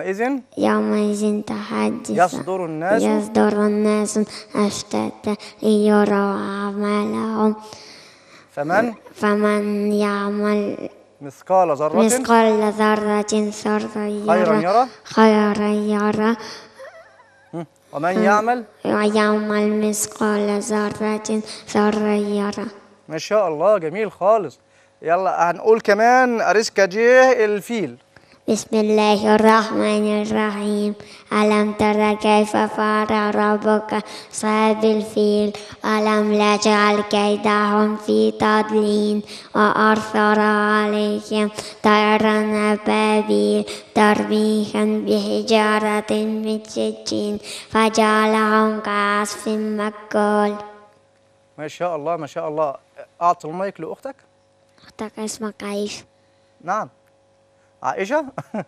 إذن يومئذ تحدث يصدر الناس يصدر الناس أشتاتا ليروا أعمالهم فمن فمن يعمل مثقال ذرة مثقال ذرة سرا خيرا يرى يرى خيرا يرى ومن يعمل ويعمل مثقال ذرة سرا يرى ما شاء الله جميل خالص يلا هنقول كمان أريسكا جيه الفيل بسم الله الرحمن الرحيم ألم تر كيف فعل ربك صاب الفيل ألم يجعل كيدهم في تضليل وأرسل عليهم طيرا أبابيل ترميهم بحجارة من سجين فجعلهم كعصف مأكول ما شاء الله ما شاء الله أعطي المايك لأختك أختك اسمك عيش نعم عائشة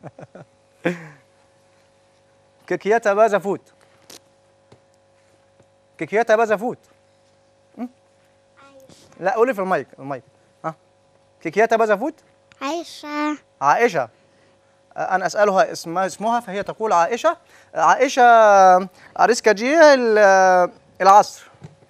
كيكياتا بازا فوت كيكياتا بازا فوت م? لا قولي في المايك المايك ها كيكياتا بازا فوت عيشة عائشة آه، أنا أسألها اسمها اسمها فهي تقول عائشة آه، عائشة أريسكا جي ال- آه، العصر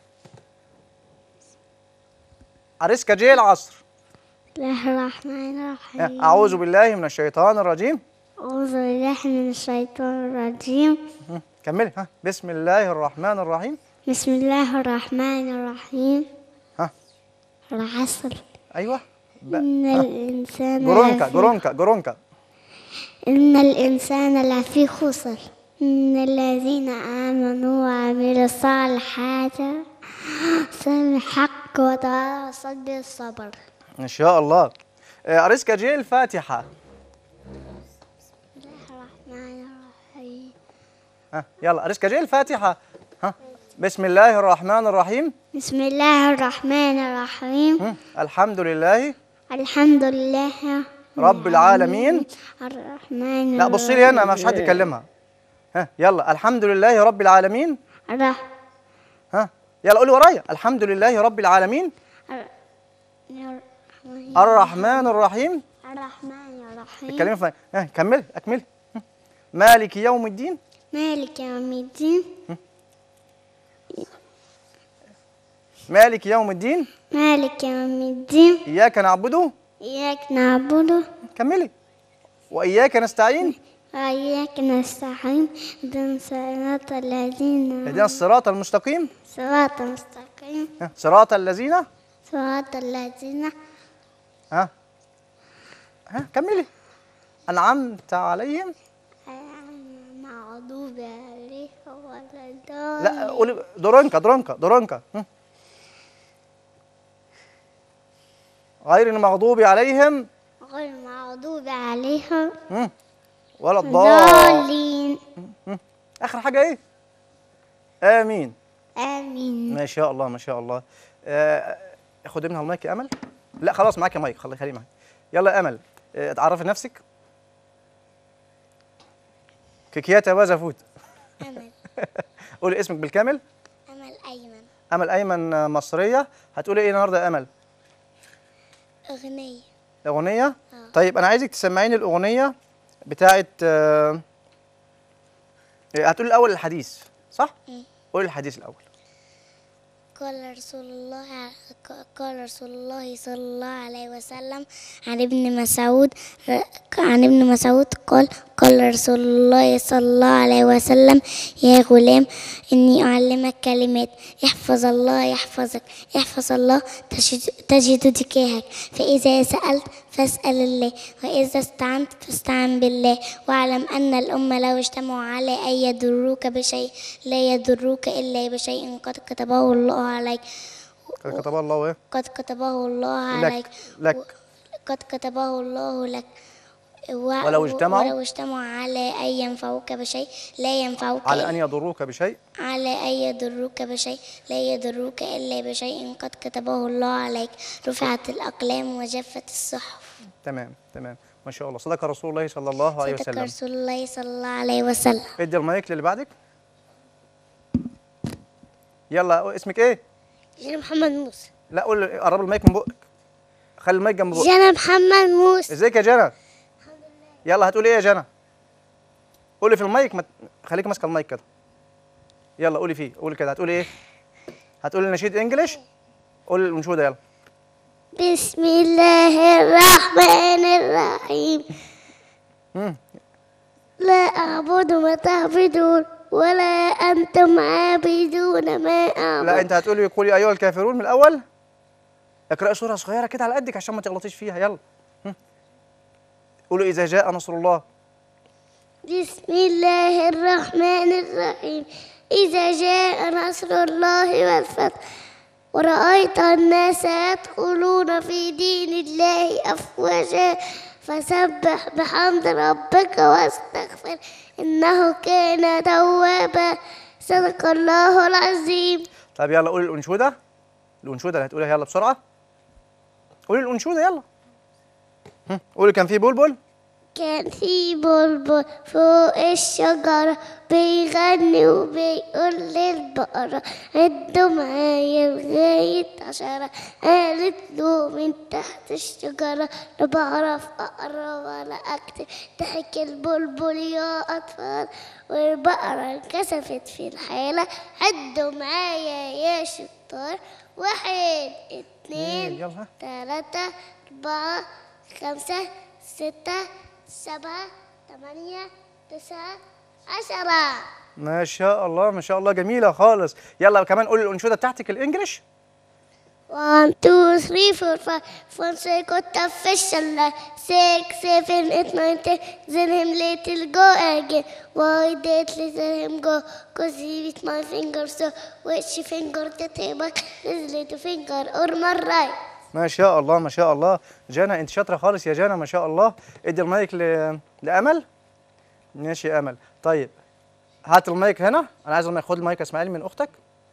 أريسكا جي العصر بسم الله الرحمن الرحيم أعوذ بالله من الشيطان الرجيم أعوذ بالله من الشيطان الرجيم م، كملي ها بسم الله الرحمن الرحيم بسم الله الرحمن الرحيم ها العصر أيوه ب- إن الإنسان جرونكا لفي- جرونكا جرونكا إن الإنسان لفي خسر إن الذين آمنوا وعملوا الصالحات سمع حق وتواصل بالصبر إن شاء الله آه، أريسكا جي الفاتحة بسم الله الرحمن الرحيم ها يلا أريسكا جي الفاتحة ها بسم الله الرحمن الرحيم بسم الله الرحمن الرحيم م، الحمد لله الحمد لله رب العالمين الرحمن لا بصي لي هنا ما فيش حد يكلمها ها يلا الحمد لله رب العالمين الرحمن ها يلا قولي ورايا الحمد لله رب العالمين الرحمن الرحيم الرحمن الرحيم اتكلمي في ها كملي اكملي م. مالك يوم الدين مالك يوم الدين مالك يوم الدين مالك يوم الدين إياك نعبده إياك نعبد كملي وإياك نستعين وإياك نستعين اهدنا صراط الذين اهدنا الصراط المستقيم صراط مستقيم ها، صراط الذين صراط الذين ها ها كملي أنعمت عليهم مغضوب عليهم ولا الضالين لا قولي درونكا درونكا درونكا م. غير المغضوب عليهم غير المغضوب عليهم م. ولا الضالين الضالين آخر حاجة إيه؟ آمين آمين ما شاء الله ما شاء الله آه، خد منها المايك يا امل لا خلاص معاك يا مايك خلي خليه معاك يلا يا امل آه، اتعرفي نفسك كيكياتا بازا فوت أمل قولي اسمك بالكامل أمل أيمن امل ايمن آه، مصريه هتقولي ايه النهارده يا امل أغنية اغنيه طيب انا عايزك تسمعيني الاغنيه بتاعت آه، هتقولي الاول الحديث صح قولي الحديث الاول قال رسول الله قال رسول الله صلى الله عليه وسلم عن ابن مسعود عن ابن مسعود قال قال رسول الله صلى الله عليه وسلم يا غلام إني أعلمك كلمات احفظ الله يحفظك احفظ الله تجد, تجد تجاهك فإذا سألت فاسأل الله وإذا استعنت فاستعن بالله واعلم أن الأمة لو اجتمعوا على أن يضروك بشيء لا يضروك إلا بشيء قد كتبه الله عليك قد كتب الله ايه قد كتبه الله لك- عليك لك. و- قد كتبه الله لك و- ولو اجتمعوا- ولو اجتمعوا على أن ينفعوك بشيء لا ينفعوك على ان يضروك بشيء على أن يضروك بشيء لا يضروك إلا بشيء قد كتبه الله عليك رفعت الأقلام وجفت الصحف تمام تمام ما شاء الله صدق رسول الله صلى الله عليه صدق وسلم رسول الله صلى الله عليه وسلم ادي المايك للي بعدك يلا اسمك ايه جنى محمد موسى لا قول قرب المايك من بقك خلي المايك جنب بقك جنى محمد موسى ازيك يا جنى يلا هتقول ايه يا جنى قولي في المايك ما ت- خليكي ماسكه المايك كده يلا قولي فيه قولي كده هتقولي ايه هتقولي نشيد انجلش قولي الانشوده يلا بسم الله الرحمن الرحيم مم. لا أعبد ما تعبدون ولا أنتم عابدون ما أعبد لا انت هتقولي قولي ايها الكافرون من الاول اقرأي سوره صغيره كده على قدك عشان ما تغلطيش فيها يلا هم. قولوا اذا جاء نصر الله بسم الله الرحمن الرحيم إذا جاء نصر الله والفتح ورأيت الناس يدخلون في دين الله أفواجا فسبح بحمد ربك واستغفر إنه كان توابا صدق الله العظيم طب يلا قولي الانشوده الانشوده اللي هتقوليها يلا بسرعه قولي الانشوده يلا هم. قولي كان في بلبل كان في بلبل فوق الشجرة بيغني وبيقول للبقرة عدوا معايا لغاية عشرة قالت له من تحت الشجرة لا بعرف أقرا ولا أكتب ضحك البلبل يا أطفال والبقرة انكسفت في الحالة عدوا معايا يا شطار واحد اتنين يلا. تلاتة أربعة خمسة ستة سبعة ثمانية تسعة عشرة ما شاء الله ما شاء الله جميله خالص يلا كمان قولي الانشوده بتاعتك الانجليش 1 2 3 4 5 1 second official 6 7 8 9 10 then him little go again why did let him go cause he with my finger so which finger to take his little finger or my right ما شاء الله ما شاء الله جانا انت شاطره خالص يا جانا ما شاء الله ادي المايك ل... لامل ماشي يا امل طيب هات المايك هنا انا عايز المايك خد المايك يا اسماعيل من اختك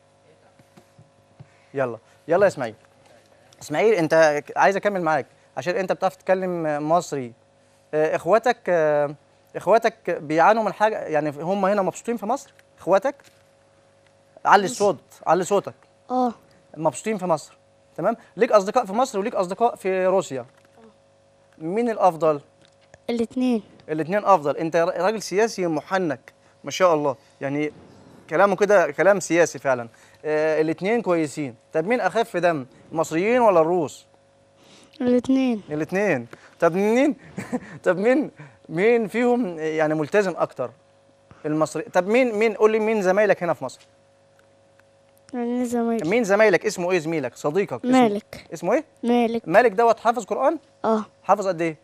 يلا يلا يا اسماعيل اسماعيل انت عايز اكمل معاك عشان انت بتعرف تتكلم مصري اه، اخواتك اه، اخواتك بيعانوا من حاجه يعني هم هنا مبسوطين في مصر اخواتك علي الصوت علي صوتك اه مبسوطين في مصر تمام ليك اصدقاء في مصر وليك اصدقاء في روسيا مين الافضل الاثنين الاثنين افضل انت راجل سياسي محنك ما شاء الله يعني كلامه كده كلام سياسي فعلا آه الاثنين كويسين طب مين اخف دم المصريين ولا الروس الاثنين الاثنين طب مين طب مين مين فيهم يعني ملتزم اكتر المصري طب مين مين قول لي مين زمايلك هنا في مصر يعني زمايلي مين زمايلك اسمه ايه زميلك صديقك اسمه مالك اسمه ايه مالك مالك دوت حافظ قران اه حافظ قد ايه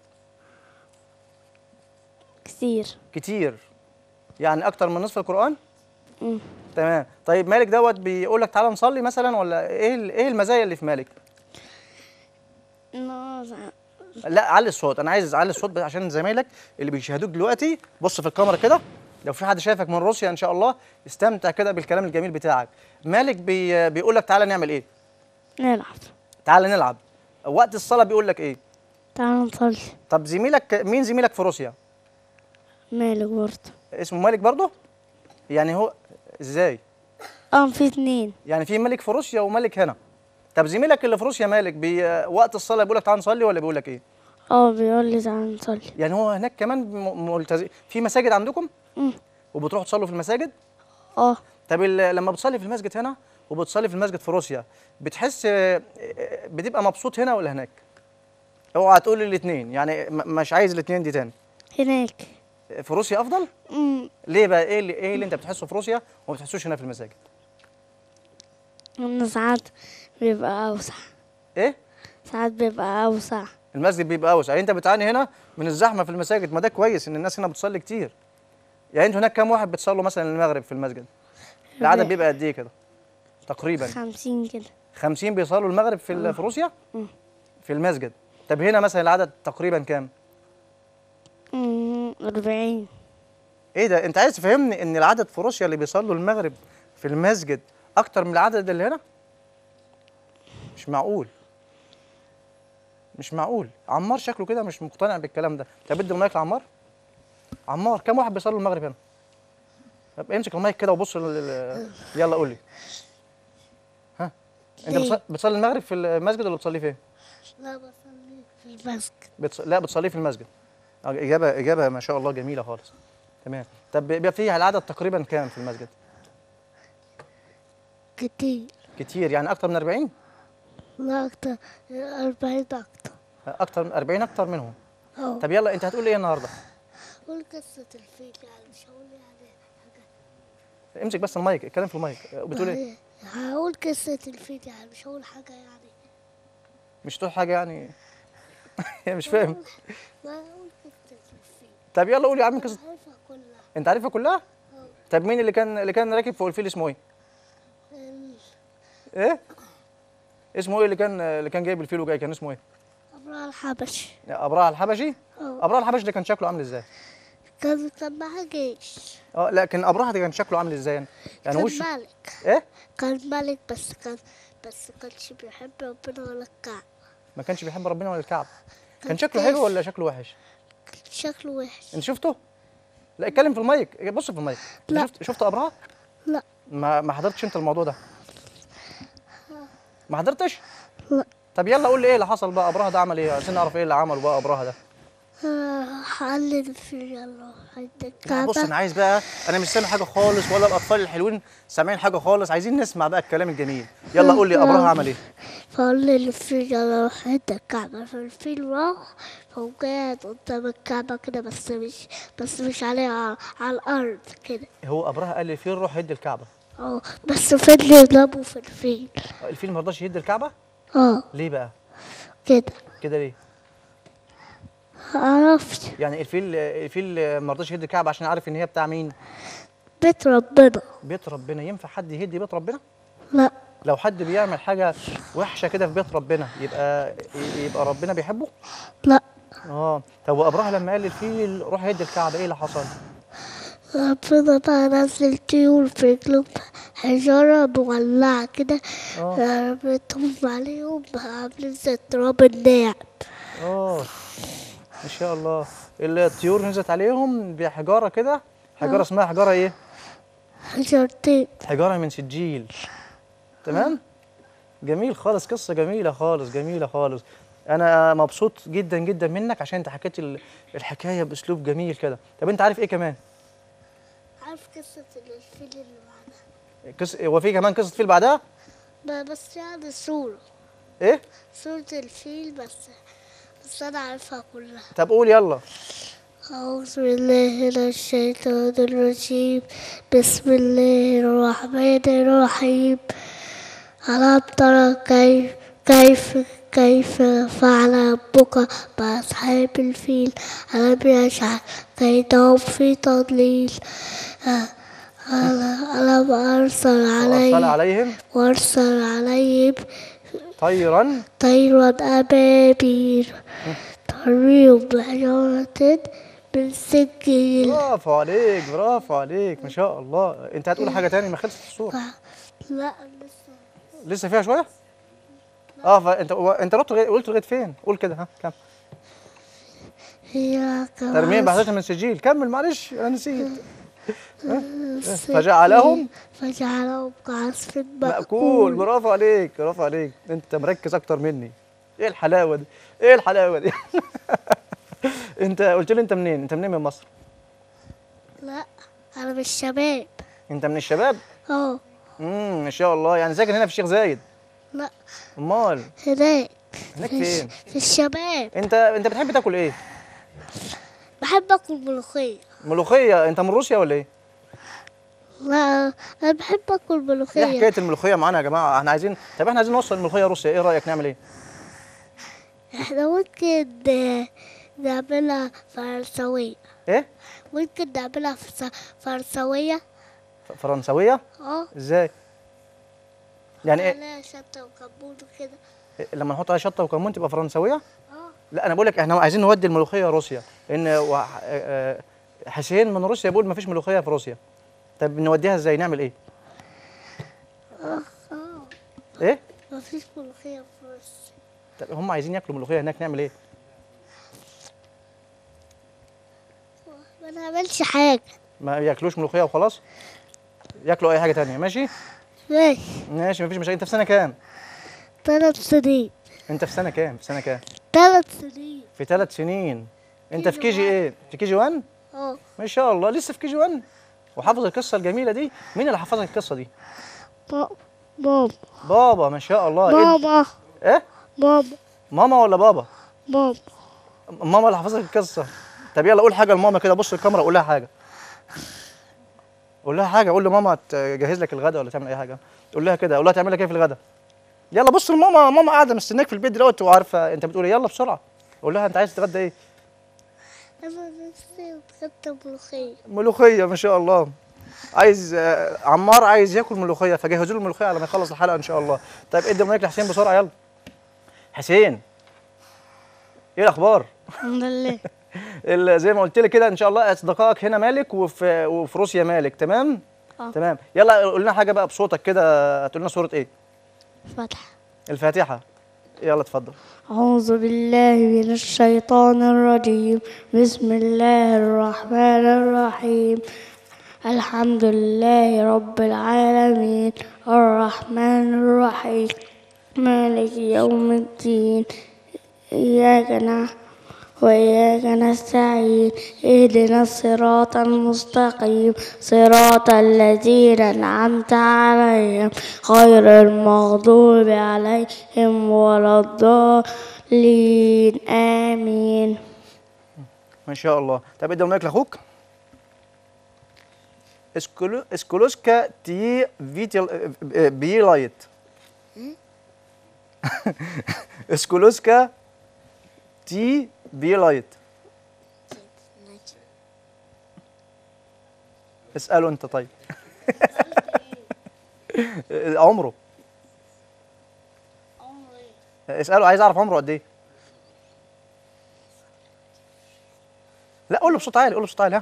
كتير كتير يعني اكتر من نصف القران مم. تمام طيب مالك دوت بيقول لك تعالى نصلي مثلا ولا ايه ال- ايه المزايا اللي في مالك لا علي الصوت انا عايز اعلي الصوت بس عشان زمايلك اللي بيشاهدوك دلوقتي بص في الكاميرا كده لو في حد شايفك من روسيا ان شاء الله استمتع كده بالكلام الجميل بتاعك مالك بي بيقول لك تعالى نعمل ايه نلعب تعالى نلعب وقت الصلاه بيقول لك ايه تعال نصلي طب زميلك مين زميلك في روسيا مالك برضه اسمه مالك برضه يعني هو ازاي اه في اتنين يعني في ملك في روسيا وملك هنا طب زميلك اللي في روسيا مالك بي وقت الصلاه بيقول لك تعالى نصلي ولا بيقول لك ايه اه بيقول لي تعال نصلي يعني هو هناك كمان م- ملتزم في مساجد عندكم مم. وبتروحوا تصلوا في المساجد اه طب ال- لما بتصلي في المسجد هنا وبتصلي في المسجد في روسيا بتحس آه، آه، بتبقى مبسوط هنا ولا هناك اوعى تقول لي الاثنين يعني م- مش عايز الاثنين دي تاني هناك في روسيا افضل امم ليه بقى ايه اللي ايه اللي انت بتحسه في روسيا وما بتحسوش هنا في المساجد إن ساعات بيبقى أوسع ايه ساعات بيبقى أوسع المسجد بيبقى اوسع يعني انت بتعاني هنا من الزحمه في المساجد ما ده كويس ان الناس هنا بتصلي كتير يعني انتوا هناك كام واحد بتصلوا مثلا المغرب في المسجد العدد لا. بيبقى قد ايه كده تقريبا خمسين كده 50 بيصلوا المغرب في ال- في روسيا مم. في المسجد طب هنا مثلا العدد تقريبا كام أمم، أربعين ايه ده انت عايز تفهمني ان العدد في روسيا اللي بيصلوا المغرب في المسجد اكتر من العدد اللي هنا مش معقول مش معقول عمار شكله كده مش مقتنع بالكلام ده طب ادي المايك لعمار عمار كم واحد بيصلوا المغرب هنا طب امسك المايك كده وبص لل- لل- يلا قول لي ها انت ليه؟ بتص- بتصلي المغرب في المسجد ولا بتصلي فين لا بصلي في المسجد بتص... لا بتصليه في المسجد آه، اجابه اجابه ما شاء الله جميله خالص تمام طب بيبقى فيه العدد تقريبا كام في المسجد كتير كتير يعني اكتر من 40 لا أكتر أربعين أكتر اكتر من 40 اكتر منهم أه طب يلا انت هتقول ايه النهارده قول قصة الفيل يعني مش هقول يعني حاجة امسك بس المايك اتكلم في المايك بتقول ايه هقول قصة الفيل يعني مش هقول حاجة يعني مش تقول حاجه يعني مش فاهم ما هقول قصة الفيل طب يلا قول يا عم قصه عارفها كلها انت عارفها كلها أه طب مين اللي كان اللي كان راكب فوق الفيل اسمه ايه ال- ايه اسمه ايه اللي كان اللي كان جايب الفيل وجاي كان اسمه ايه أبرار الحبش ابراهيم الحبشي أه ابراهيم الحبشي ده كان شكله عامل ازاي كان كان معاه جيش اه لكن ابراهيم ده كان شكله عامل ازاي يعني يعني كان وشه ملك ايه كان ملك بس كان بس كانش بيحب ربنا ولا الكعب ما كانش بيحب ربنا ولا الكعب كان كان شكله كيف. حلو ولا شكله وحش كان شكله وحش انت شفته لا اتكلم في المايك بص في المايك انت لا. شفت شفت ابراهيم لا ما ما حضرتش انت الموضوع ده ما حضرتش لا طب يلا قول لي ايه اللي حصل بقى ابراهيم ده عمل ايه عشان نعرف ايه اللي عمله بقى ابراهيم ده آه، حلل في يلا عند لا الكعبة بص انا عايز بقى انا مش سامع حاجه خالص ولا الاطفال الحلوين سامعين حاجه خالص عايزين نسمع بقى الكلام الجميل يلا قول لي ابراهيم عمل ايه فقال الفيل يلا روح عند الكعبة فالفيل راح هو قاعد قدام الكعبة كده بس مش بس مش عليه على, على الأرض كده هو ابراهيم قال للفيل روح يد الكعبه اه بس فضل يضربه في الفيل الفيل ما رضاش يد الكعبه اه ليه بقى كده كده ليه عرفت يعني الفيل الفيل ما رضاش يهد الكعبه عشان عارف ان هي بتاع مين بيت ربنا بيت ربنا ينفع حد يهد بيت ربنا لا لو حد بيعمل حاجه وحشه كده في بيت ربنا يبقى يبقى ربنا بيحبه لا اه طب وابراهيم لما قال للفيل روح هد الكعبه ايه اللي حصل ربنا بقى نزل طيور في رجلهم حجارة مولعة كده اه رميتهم عليهم بقى عاملين زي التراب الناعم اه ما شاء الله الطيور نزلت عليهم بحجاره كده حجاره اسمها حجاره ايه حجرتين حجاره من سجيل تمام جميل خالص قصه جميله خالص جميله خالص انا مبسوط جدا جدا منك عشان انت حكيت ال- الحكايه باسلوب جميل كده طب انت عارف ايه كمان عارف قصة الفيل اللي معانا قص... هو في كمان قصه فيل بعدها ب- بس يعني صورة ايه صورة الفيل بس بس أنا عارفها كلها طب قول يلا أعوذ بالله من الشيطان الرجيم بسم الله الرحمن الرحيم ألم ترى كيف كيف كيف فعل ربك بأصحاب الفيل ألم يجعل كيدهم في تضليل أ- أل- ألم أرسل وارسل عليهم عليهم وأرسل عليهم طيرا طيرا أبابيل ترميهم بحجارة من سجيل برافو عليك برافو عليك ما شاء الله انت هتقول حاجه تاني ما خلصت الصوره لا لسه لسه فيها شويه اه فانت انت رحت لغاية- قلت لغايه فين قول كده ها كمل هي ترميم كمان بحثت من سجيل كمل معلش انا نسيت فجعلهم فجعلهم كعصف مأكول مأكول برافو عليك برافو عليك انت مركز اكتر مني ايه الحلاوه دي ايه الحلاوه دي انت قلت لي انت منين انت منين من مصر لا أنا مش شباب انت من الشباب اه امم ما شاء الله يعني ساكن هنا في الشيخ زايد لا امال هناك هناك في, فين في الشباب انت انت بتحب تاكل ايه بحب أكل ملوخية ملوخيه انت من روسيا ولا ايه لا أنا بحب أكل ايه ملوخية حكايه الملوخيه معانا يا جماعه احنا عايزين طب احنا عايزين نوصل الملوخيه روسيا ايه رايك نعمل ايه احنا ممكن آه، نعملها فرنسوية ايه ممكن نعملها فرس- فرنسوية ف- فرنسويه اه ازاي يعني ايه عليها شطة وكمون وكده لما نحط عليها شطه وكمون تبقى فرنسويه اه لا انا بقول لك احنا عايزين نودي الملوخيه روسيا لان و- آه، حسين من روسيا بيقول ما فيش ملوخيه في روسيا طب نوديها ازاي نعمل ايه اه ايه مفيش ملوخية في روسيا طب هم عايزين ياكلوا ملوخيه هناك نعمل ايه ما نعملش حاجة ما ياكلوش ملوخيه وخلاص ياكلوا اي حاجه تانية ماشي ماشي ماشي مفيش مشاكل انت في سنه كام ثلاث سنين انت في سنه كام في سنه كام ثلاث سنين في ثلاث سنين انت في كي كي جي جي ايه في كي جي 1 اه اه ما شاء الله لسه في كي جي 1 وحافظ القصه الجميله دي مين اللي حفظك القصه دي بابا بابا بابا ما شاء الله إيه- بابا ايه بابا ماما ولا بابا بابا ماما اللي حفظك القصه طب يلا قول حاجه لماما كده بص الكاميرا قول لها حاجه قول لها حاجه قول لماما تجهز لك الغداء ولا تعمل اي حاجه قول لها كده قول لها تعمل لك ايه في الغداء يلا بص لماما ماما قاعده مستناك في البيت دلوقتي وعارفه انت بتقول إيه. يلا بسرعه قول لها انت عايز تتغدى ايه انا نفسي اتغدى ملوخية ملوخيه ما شاء الله عايز آه، عمار عايز ياكل ملوخيه فجهزوا له الملوخيه على ما يخلص الحلقه ان شاء الله طيب ادي المايك لحسين بسرعه يلا حسين ايه الاخبار الحمد لله ال- زي ما قلت لك كده ان شاء الله اصدقائك هنا مالك وفي وفي روسيا مالك تمام اه. تمام يلا قول لنا حاجه بقى بصوتك كده هتقول لنا سوره ايه فتح الفاتحه يلا اتفضل أعوذ بالله من الشيطان الرجيم بسم الله الرحمن الرحيم الحمد لله رب العالمين الرحمن الرحيم مالك يوم الدين إياك نعبد وإياك نستعين اهدنا الصراط المستقيم صراط الذين أنعمت عليهم غير المغضوب عليهم ولا الضالين آمين ما شاء الله طب ادي المايك لاخوك اسكولو اسكولوسكا تي فيتيل بي لايت اسكولوسكا تي بي لايت اسأله انت طيب عمره اسأله عايز اعرف عمره قد ايه لا قول له بصوت عالي قول له بصوت عالي ها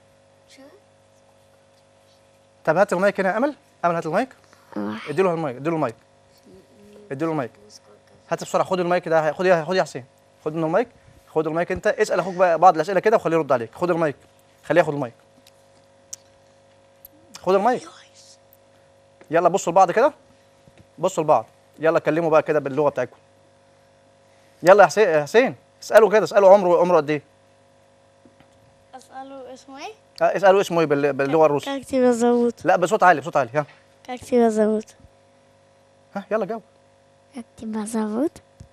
طب هات المايك هنا يا امل امل هات المايك اديله المايك اديله المايك اديله المايك هات بسرعه خد المايك ده خد يا خد يا حسين خد منه المايك خد المايك انت اسال اخوك بقى بعض الاسئله كده وخليه يرد عليك خد المايك خليه ياخد المايك خد المايك يلا بصوا لبعض كده بصوا لبعض يلا كلموا بقى كده باللغه بتاعتكم يلا يا حسين يا حسين اساله كده اساله عمره عمره قد ايه أسأله اسمه إيه؟ آه، اساله اسمه ايه بال- باللغه الروسيه كاكتي بزوت لا بصوت عالي بصوت عالي ها كاكتي بزوت ها يلا جاوب كاكتي بزوت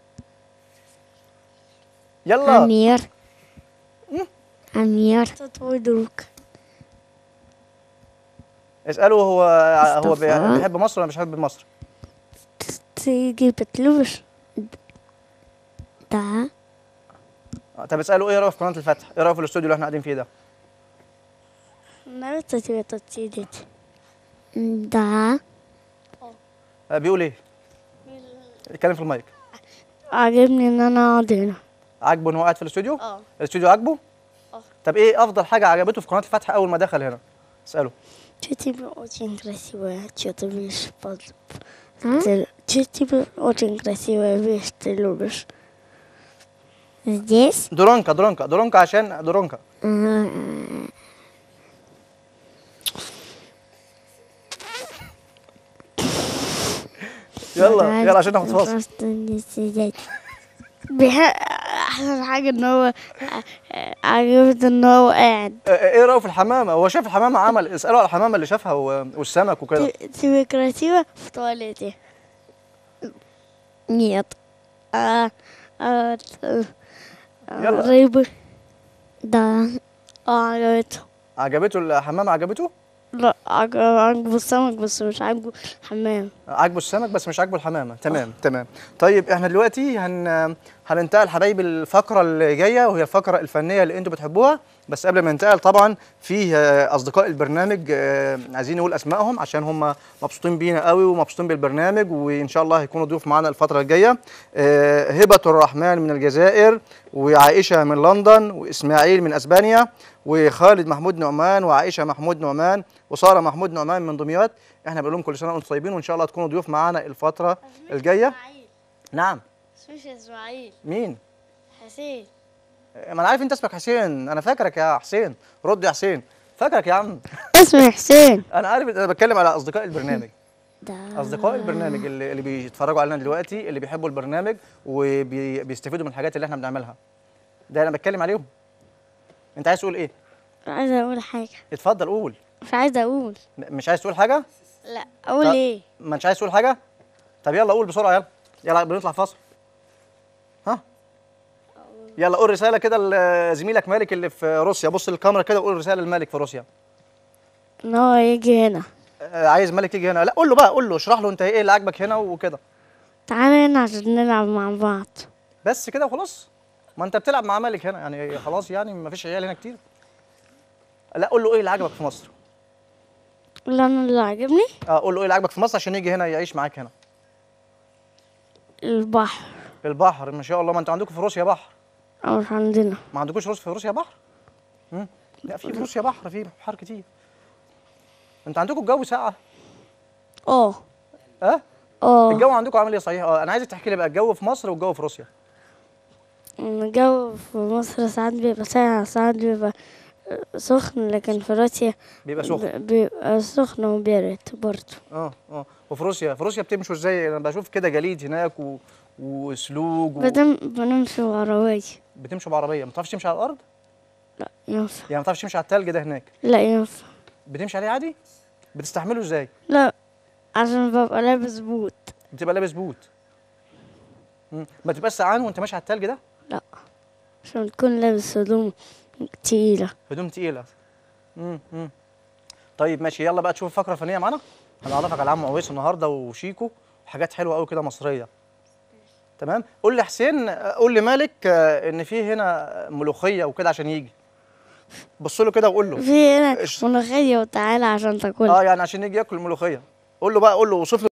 يلا أمير أمير تطوي دروك اساله هو هو بي- مصطفى. بيحب مصر ولا مش بيحب مصر تيجي بتلوش ده آه، طب اساله ايه رايه في قناه الفتح ايه رايه في الاستوديو اللي احنا قاعدين فيه ده نرى تتوي تتسيدت ده آه، بيقول ايه اتكلم في المايك عجبني ان انا اقعد هنا عاجبه ان هو قاعد في الاستوديو اه الاستوديو عاجبه اه. طب ايه افضل حاجه عجبته في قناه الفتح اول ما دخل هنا اساله Че тебе очень красивая, что ты видишь под... Ты- Че тебе очень красивая вещь ты любишь? Здесь? درونكا درونكا درونكا عشان درونكا يلا يلا عشان ناخد فاصل Просто не сидеть. احسن حاجة ان هو عجبت ان هو قاعد آه، ايه رايه في الحمامه هو شاف الحمامه عمل اساله على الحمامه اللي شافها و- والسمك وكده Тебе красиво в туалете? Нет. А, а, т- а, يلا. рыбы? Да. А, говорит, عجبته الحمامه عجبته لا عج- عجبه السمك بس مش عجبه الحمام عاجبه السمك بس مش عاجبه الحمامه تمام تمام طيب احنا دلوقتي هن هننتقل حبايبي الفقره اللي جايه وهي الفقره الفنيه اللي انتوا بتحبوها بس قبل ما ننتقل طبعا في آه، اصدقاء البرنامج آه، عايزين نقول اسمائهم عشان هم مبسوطين بينا قوي ومبسوطين بالبرنامج وان شاء الله هيكونوا ضيوف معانا الفتره الجايه آه، هبه الرحمن من الجزائر وعائشه من لندن واسماعيل من اسبانيا وخالد محمود نعمان وعائشه محمود نعمان وساره محمود نعمان من دمياط احنا بنقول لهم كل سنه وانتم طيبين وان شاء الله تكونوا ضيوف معانا الفتره الجايه نعم اسمش اسماعيل مين حسين ما انا عارف انت اسمك حسين انا فاكرك يا حسين رد يا حسين فاكرك يا عم اسمي حسين انا عارف انا بتكلم على اصدقاء البرنامج ده اصدقاء البرنامج اللي, اللي بيتفرجوا علينا دلوقتي اللي بيحبوا البرنامج وبيستفيدوا من الحاجات اللي احنا بنعملها ده انا بتكلم عليهم انت عايز تقول ايه مش عايزة أقول حاجة اتفضل قول مش عايزة أقول م- مش عايز تقول حاجه لا أقول طب- إيه ما انتش عايز تقول حاجه طب يلا قول بسرعه يلا يلا بنطلع فاصل ها يلا قول رساله كده لزميلك مالك اللي في روسيا بص للكاميرا كده وقول رساله لمالك في روسيا إن هو يجي هنا آه، عايز مالك يجي هنا لا قول له بقى قول له اشرح له انت ايه اللي عاجبك هنا وكده تعالى هنا عشان نلعب مع بعض بس كده وخلاص ما انت بتلعب مع مالك هنا يعني خلاص يعني ما فيش عيال هنا كتير لا قول له ايه اللي عجبك في مصر اللي أنا اللي عاجبني اه قول له ايه اللي عجبك في مصر عشان يجي هنا يعيش معاك هنا البحر البحر ما شاء الله ما انتوا عندكم في روسيا بحر أو مش عندنا ما عندكوش روس في روسيا بحر مم. لا في في روسيا بحر في بحار كتير انتوا عندكم الجو ساقعه اه اه اه الجو عندكم عامل ايه صحيح اه انا عايزك تحكي لي بقى الجو في مصر والجو في روسيا الجو في مصر ساعات بيبقى ساقع ساعات بيبقى سخن لكن في روسيا بيبقى سخن ب- بيبقى سخن وبارد برضه اه اه وفي روسيا في روسيا بتمشوا ازاي انا بشوف كده جليد هناك و... وسلوج و... بدم بنمشي بعربية بتمشوا بعربيه ما بتعرفش تمشي على الارض لا ينفع يعني ما بتعرفش تمشي على التلج ده هناك لا ينفع بتمشي عليه عادي بتستحمله ازاي لا عشان ببقى لابس بوت بتبقى لابس بوت مم. ما تبقاش سقعان وانت ماشي على التلج ده لا عشان تكون لابس هدوم تقيلة هدوم تقيله امم امم طيب ماشي يلا بقى تشوف الفقره الفنيه معانا هنعرفك على عم عويس النهارده وشيكو وحاجات حلوه قوي كده مصريه تمام قول لي حسين آه، قول لي مالك آه، ان في هنا ملوخيه وكده عشان يجي بص له كده وقول له في هنا إيش؟ ملوخية وتعالى عشان تاكلها اه يعني عشان يجي ياكل الملوخيه قول له بقى قول له وصف له